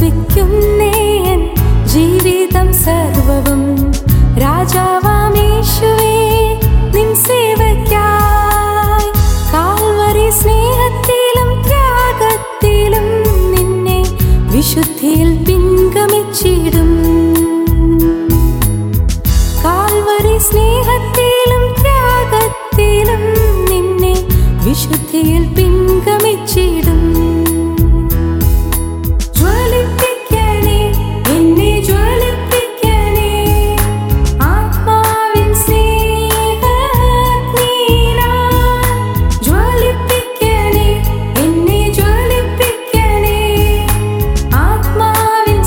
സമർപ്പിക്കുന്നേൻ ജീവിതം സർവവും രാജാവാമേശുവേ നിൻ സേവയ്ക്കായി കാൽവരി സ്നേഹത്തിലും ത്യാഗത്തിലും നിന്നെ വിശുദ്ധിയിൽ പിൻഗമിച്ചിടും കാൽവരി സ്നേഹത്തിലും ത്യാഗത്തിലും നിന്നെ വിശുദ്ധിയിൽ പിൻഗമിച്ചിടും ജ്വലിപ്പിക്കണേ എന്നെ ജ്വലിപ്പിക്കണേ ആത്മാവിൻ സ്നേഹത്തിനാൽ ജ്വലിപ്പിക്കണേ എന്നെ ജ്വലിപ്പിക്കണേ ആത്മാവിൻ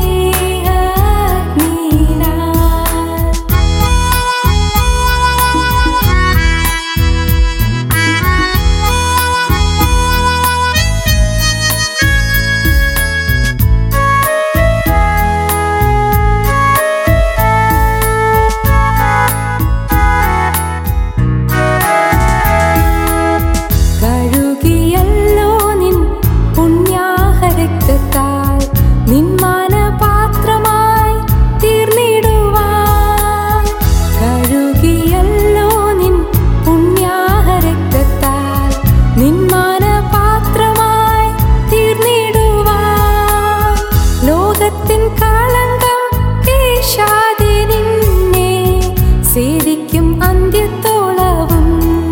കഴുകിയല്ലോ നിൻ പുണ്യാഹരക്തത്താൽ നിന്മാന പാത്രമായി തീർന്നിടുവാൻ കഴുകിയല്ലോ നിൻ പുണ്യാഹരക്തത്താൽ നിന്മാന പാത്രമായി തീർന്നിടുവാൻ ലോകത്തിൻ കളങ്കം കേശാതെ നിന്നെ സേവിക്കും അന്ത്യത്തോളവും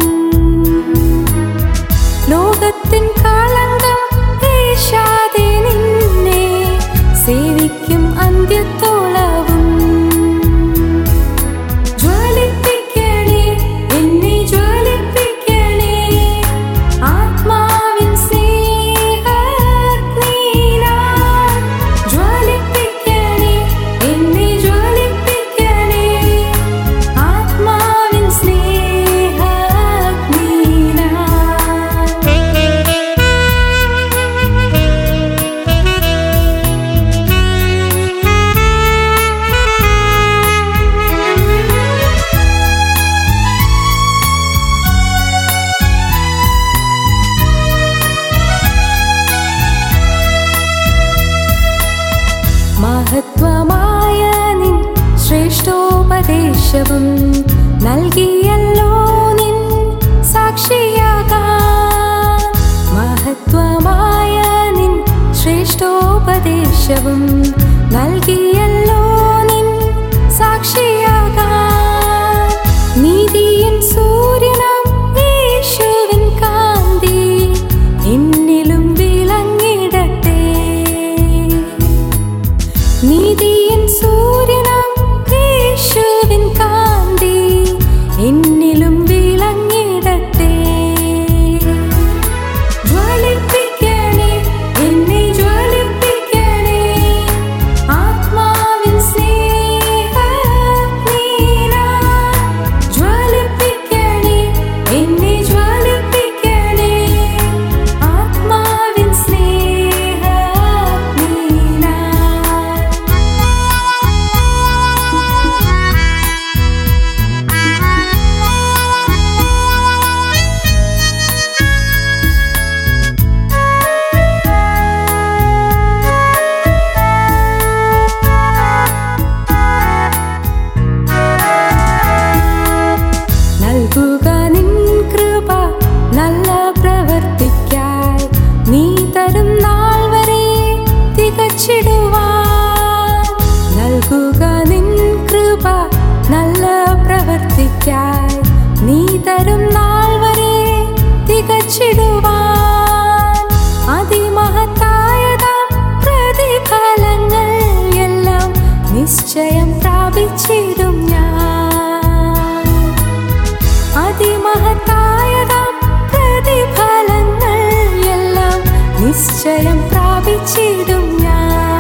ലോകത്തിൻ കളങ്കം വീശാതെ നിന്നെ സേവിക്കും അന്ത്യത്തോളവും ജ്വലിപ്പിക്കണേ എന്നെ ജ്വലിപ്പിക്കണേ ആത്മാവിൻ സ്നേഹത്തിനാൽ ജ്വലിപ്പിക്കണേ എന്നെ ജ്വലിപ്പിക്കണേ ആത്മാവിൻ സ്നേഹത്തിനാൽ മഹത്വമായ നിൻ ശ്രേഷ്ഠോപദേശവും നൽകിയല്ലോ നിൻ സാക്ഷിയാകാൻ മഹത്വമായ നിൻ ശ്രേഷ്ഠോപദേശവും നൽകിയല്ലോ നിൻ സാക്ഷിയാകാൻ നീതിയിൻ സൂര്യനാം യേശുവിൻ കാന്തി എന്നിലും വിളങ്ങിടട്ടെ നീതിയിൻ സൂര്യനാം യേശുവിൻ കാന്തി എന്നിലും വിളങ്ങിടട്ടെ ജ്വലിപ്പിക്കണേ എന്നെ ജ്വലിപ്പിക്കണേ ആത്മാവിൻ സ്നേഹത്തിനാൽ ജ്വലിപ്പിക്കണേ എന്നെ ജ്വലിപ്പിക്കണേ ആത്മാവിൻ നൽകുക നിൻ കൃപ നല്ല പ്രവർത്തിക്കായി നീ തരും നാൾ വരെ തികച്ചിടുവാൻ നൽകുക നിൻ കൃപ നല്ല പ്രവർത്തിക്കായി നീ തരും നാൾ വരെ തികച്ചിടുവാൻ അതിമഹത്തായതാം പ്രതിഫലങ്ങൾ എല്ലാം നിശ്ചയം പ്രാപിച്ചിടും ഞാൻ അതിമഹത്തായതാം പ്രതിഫലങ്ങൾ എല്ലാം നിശ്ചയം പ്രാപിച്ചിടും ഞാൻ